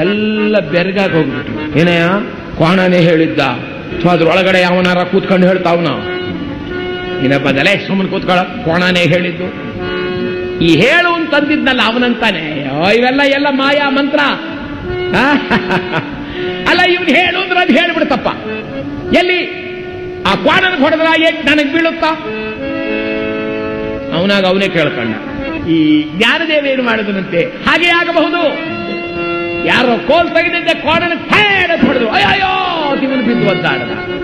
ಎಲ್ಲ ಬೆರಗಾಗಿ ಹೋಗ್ಬಿಟ್ರು ಏನಯ್ಯ ಕೋಣನೇ ಹೇಳಿದ್ದ ಅಥವಾ ಅದ್ರೊಳಗಡೆ ಯಾವನಾರ ಕೂತ್ಕೊಂಡು ಹೇಳ್ತಾವನ ಇನ್ನೊಬ್ಬ ಬಂದಲೇ ಸುಮ್ಮನೆ ಕೂತ್ಕೊಳ್ಳ ಕೋಣನೇ ಹೇಳಿದ್ದು ಈ ಹೇಳು ಅಂತಂದಿದ್ನಲ್ಲ ಅವನಂತಾನೆ ಅಯ್ಯೋ, ಇವೆಲ್ಲ ಎಲ್ಲ ಮಾಯಾ ಮಂತ್ರ ಆ? ಅಲ್ಲ ಇವ್ನು ಹೇಳು ಅಂದ್ರೆ ಅದು ಹೇಳ್ಬಿಡ್ತಪ್ಪ ಎಲ್ಲಿ ಆ ಕ್ವಾಣನ ಹೊಡೆದ್ರ ಏಟ್ ನನಗ್ ಬೀಳುತ್ತಾ ಅವನಾಗ ಅವನೇ ಕೇಳ್ಕೊಂಡ ಈ ಜ್ಞಾನದೇವ ಏನು ಮಾಡಿದನಂತೆ ಹಾಗೆ ಆಗಬಹುದು ಯಾರೋ ಕೋಲ್ ತೆಗೆದಿದ್ದೆ ಕೋಣನ ಹೊಡೆದು ಅಯ್ಯೋ ಇವನು ಬಿದ್ದು ಒದ್ದಾಡದ